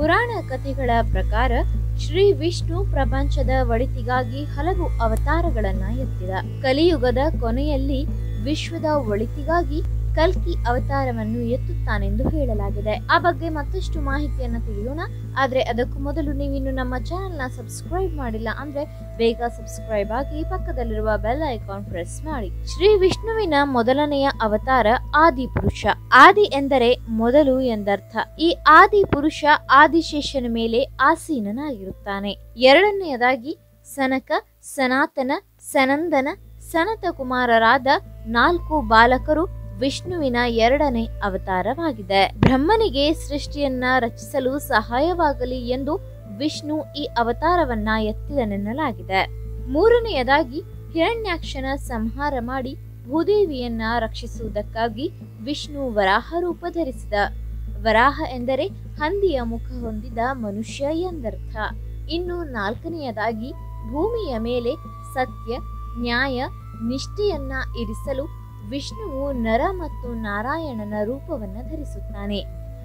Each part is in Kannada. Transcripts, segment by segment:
ಪುರಾಣ ಕಥೆಗಳ ಪ್ರಕಾರ ಶ್ರೀ ವಿಷ್ಣು ಪ್ರಪಂಚದ ಒಳಿತಿಗಾಗಿ ಹಲವು ಅವತಾರಗಳನ್ನ ಎತ್ತಿದ ಕಲಿಯುಗದ ಕೊನೆಯಲ್ಲಿ ವಿಶ್ವದ ಒಳಿತಿಗಾಗಿ ಕಲ್ಕಿ ಅವತಾರವನ್ನು ಎತ್ತುತ್ತಾನೆಂದು ಹೇಳಲಾಗಿದೆ ಆ ಬಗ್ಗೆ ಮತ್ತಷ್ಟು ಮಾಹಿತಿಯನ್ನ ತಿಳಿಯೋಣ ಆದ್ರೆ ಅದಕ್ಕೂ ಮೊದಲು ನೀವಿನ್ನು ನಮ್ಮ ಚಾನೆಲ್ ನ ಸಬ್ಸ್ಕ್ರೈಬ್ ಮಾಡಿಲ್ಲ ಅಂದ್ರೆ ಬೇಗ ಸಬ್ಸ್ಕ್ರೈಬ್ ಆಗಿ ಪಕ್ಕದಲ್ಲಿರುವ ಬೆಲ್ ಐಕಾನ್ ಪ್ರೆಸ್ ಮಾಡಿ ಶ್ರೀ ವಿಷ್ಣುವಿನ ಮೊದಲನೆಯ ಅವತಾರ ಆದಿ ಪುರುಷ ಆದಿ ಎಂದರೆ ಮೊದಲು ಎಂದರ್ಥ ಈ ಆದಿ ಪುರುಷ ಆದಿಶೇಷನ ಮೇಲೆ ಆಸೀನನಾಗಿರುತ್ತಾನೆ ಎರಡನೆಯದಾಗಿ ಸನಕ ಸನಾತನ ಸನಂದನ ಸನತ ಕುಮಾರರಾದ ನಾಲ್ಕು ಬಾಲಕರು ವಿಷ್ಣುವಿನ ಎರಡನೇ ಅವತಾರವಾಗಿದೆ ಬ್ರಹ್ಮನಿಗೆ ಸೃಷ್ಟಿಯನ್ನ ರಚಿಸಲು ಸಹಾಯವಾಗಲಿ ಎಂದು ವಿಷ್ಣು ಈ ಅವತಾರವನ್ನ ಎತ್ತಿದನೆನ್ನಲಾಗಿದೆ ಮೂರನೆಯದಾಗಿ ಹಿರಣ್ಯಾಕ್ಷನ ಸಂಹಾರ ಮಾಡಿ ಭೂದೇವಿಯನ್ನ ರಕ್ಷಿಸುವುದಕ್ಕಾಗಿ ವಿಷ್ಣು ವರಾಹ ರೂಪ ಧರಿಸಿದ ವರಾಹ ಎಂದರೆ ಹಂದಿಯ ಮುಖ ಹೊಂದಿದ ಮನುಷ್ಯ ಎಂದರ್ಥ ಇನ್ನು ನಾಲ್ಕನೆಯದಾಗಿ ಭೂಮಿಯ ಮೇಲೆ ಸತ್ಯ ನ್ಯಾಯ ನಿಷ್ಠೆಯನ್ನ ಇರಿಸಲು ವಿಷ್ಣುವು ನರ ಮತ್ತು ನಾರಾಯಣನ ರೂಪವನ್ನ ಧರಿಸುತ್ತಾನೆ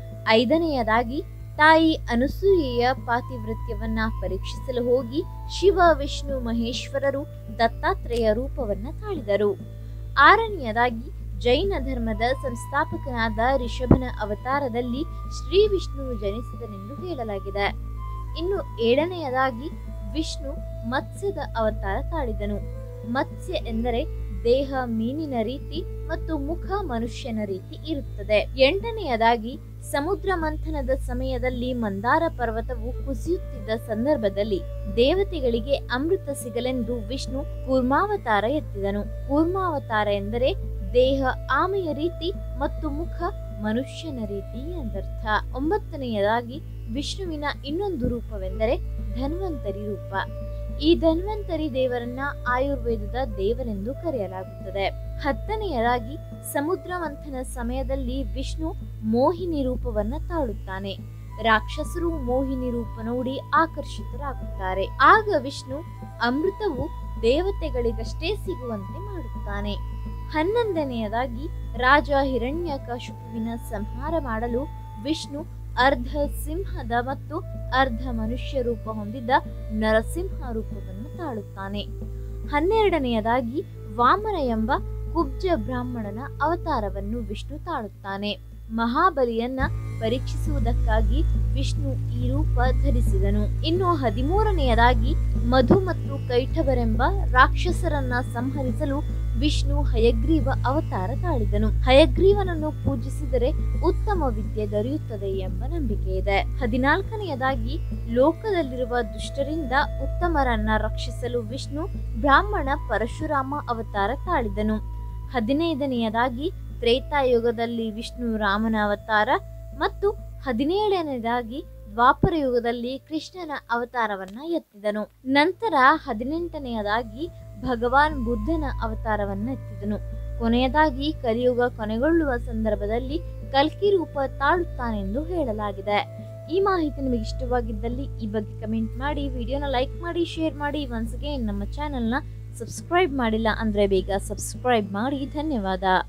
ಐದನೆಯದಾಗಿ ತಾಯಿ ಅನುಸೂಯೆಯ ಪಾತಿವೃತ್ಯವನ್ನ ಪರೀಕ್ಷಿಸಲು ಹೋಗಿ ಶಿವ ವಿಷ್ಣು ಮಹೇಶ್ವರರು ದತ್ತಾತ್ರೇಯ ರೂಪವನ್ನ ತಾಳಿದರು ಆರನೆಯದಾಗಿ ಜೈನ ಧರ್ಮದ ಸಂಸ್ಥಾಪಕನಾದ ರಿಷಭನ ಅವತಾರದಲ್ಲಿ ಶ್ರೀ ವಿಷ್ಣು ಜನಿಸಿದನೆಂದು ಹೇಳಲಾಗಿದೆ ಇನ್ನು ಏಳನೆಯದಾಗಿ ವಿಷ್ಣು ಮತ್ಸ್ಯದ ಅವತಾರ ತಾಳಿದನು ಮತ್ಸ್ಯ ಎಂದರೆ ದೇಹ ಮೀನಿನ ರೀತಿ ಮತ್ತು ಮುಖ ಮನುಷ್ಯನ ರೀತಿ ಇರುತ್ತದೆ ಎಂಟನೆಯದಾಗಿ ಸಮುದ್ರ ಮಂಥನದ ಸಮಯದಲ್ಲಿ ಮಂದಾರ ಪರ್ವತವು ಕುಸಿಯುತ್ತಿದ್ದ ಸಂದರ್ಭದಲ್ಲಿ ದೇವತೆಗಳಿಗೆ ಅಮೃತ ಸಿಗಲೆಂದು ವಿಷ್ಣು ಕೂರ್ಮಾವತಾರ ಎತ್ತಿದನು ಕೂರ್ಮಾವತಾರ ಎಂದರೆ ದೇಹ ಆಮೆಯ ರೀತಿ ಮತ್ತು ಮುಖ ಮನುಷ್ಯನ ರೀತಿ ಎಂದರ್ಥ ಒಂಬತ್ತನೆಯದಾಗಿ ವಿಷ್ಣುವಿನ ಇನ್ನೊಂದು ರೂಪವೆಂದರೆ ಧನ್ವಂತರಿ ರೂಪ ಈ ಧನ್ವಂತರಿ ದೇವರನ್ನ ಆಯುರ್ವೇದದ ದೇವರೆಂದು ಕರೆಯಲಾಗುತ್ತದೆ ಹತ್ತನೆಯದಾಗಿ ಸಮುದ್ರ ಮಂಥನ ಸಮಯದಲ್ಲಿ ವಿಷ್ಣು ಮೋಹಿನಿ ರೂಪವನ್ನ ತಾಳುತ್ತಾನೆ ರಾಕ್ಷಸರು ಮೋಹಿನಿ ರೂಪ ನೋಡಿ ಆಕರ್ಷಿತರಾಗುತ್ತಾರೆ ಆಗ ವಿಷ್ಣು ಅಮೃತವು ದೇವತೆಗಳಿಗಷ್ಟೇ ಸಿಗುವಂತೆ ಮಾಡುತ್ತಾನೆ ಹನ್ನೊಂದನೆಯದಾಗಿ ರಾಜ ಹಿರಣ್ಯಕಶಿಪುವಿನ ಸಂಹಾರ ಮಾಡಲು ವಿಷ್ಣು ಅರ್ಧ ಸಿಂಹದ ಮತ್ತು ಅರ್ಧ ಮನುಷ್ಯ ರೂಪ ಹೊಂದಿದ್ದ ನರಸಿಂಹ ರೂಪವನ್ನು ತಾಳುತ್ತಾನೆ ಹನ್ನೆರಡನೆಯದಾಗಿ ವಾಮನ ಎಂಬ ಕುಬ್ಜ ಬ್ರಾಹ್ಮಣನ ಅವತಾರವನ್ನು ವಿಷ್ಣು ತಾಳುತ್ತಾನೆ ಮಹಾಬಲಿಯನ್ನ ಪರೀಕ್ಷಿಸುವುದಕ್ಕಾಗಿ ವಿಷ್ಣು ಈ ರೂಪ ಧರಿಸಿದನು ಇನ್ನು ಹದಿಮೂರನೆಯದಾಗಿ ಮಧು ಮತ್ತು ಕೈಠವರೆಂಬ ರಾಕ್ಷಸರನ್ನ ಸಂಹರಿಸಲು ವಿಷ್ಣು ಹಯಗ್ರೀವ ಅವತಾರ ತಾಳಿದನು ಹಯಗ್ರೀವನನ್ನು ಪೂಜಿಸಿದರೆ ಉತ್ತಮ ವಿದ್ಯೆ ದೊರೆಯುತ್ತದೆ ಎಂಬ ನಂಬಿಕೆ ಇದೆ ಹದಿನಾಲ್ಕನೆಯದಾಗಿ ಲೋಕದಲ್ಲಿರುವ ದುಷ್ಟರಿಂದ ಉತ್ತಮರನ್ನ ರಕ್ಷಿಸಲು ವಿಷ್ಣು ಬ್ರಾಹ್ಮಣ ಪರಶುರಾಮ ಅವತಾರ ತಾಳಿದನು ಹದಿನೈದನೆಯದಾಗಿ ತ್ರೇತಾಯುಗದಲ್ಲಿ ವಿಷ್ಣು ರಾಮನ ಅವತಾರ ಮತ್ತು ಹದಿನೇಳನೆಯದಾಗಿ ದ್ವಾಪರ ಯುಗದಲ್ಲಿ ಕೃಷ್ಣನ ಅವತಾರವನ್ನ ಎತ್ತಿದನು ನಂತರ ಹದಿನೆಂಟನೆಯದಾಗಿ ಭಗವಾನ್ ಬುದ್ಧನ ಅವತಾರವನ್ನ ಎತ್ತಿದನು ಕೊನೆಯದಾಗಿ ಕಲಿಯುಗ ಕೊನೆಗೊಳ್ಳುವ ಸಂದರ್ಭದಲ್ಲಿ ಕಲ್ಕಿ ರೂಪ ತಾಳುತ್ತಾನೆಂದು ಹೇಳಲಾಗಿದೆ ಈ ಮಾಹಿತಿ ನಿಮಗೆ ಇಷ್ಟವಾಗಿದ್ದಲ್ಲಿ ಈ ಬಗ್ಗೆ ಕಮೆಂಟ್ ಮಾಡಿ ವಿಡಿಯೋನ ಲೈಕ್ ಮಾಡಿ ಶೇರ್ ಮಾಡಿ ಒನ್ಸ್ ಅಗೇನ್ ನಮ್ಮ ಚಾನೆಲ್ನ ಸಬ್ಸ್ಕ್ರೈಬ್ ಮಾಡಿಲ್ಲ ಅಂದ್ರೆ ಬೇಗ ಸಬ್ಸ್ಕ್ರೈಬ್ ಮಾಡಿ ಧನ್ಯವಾದ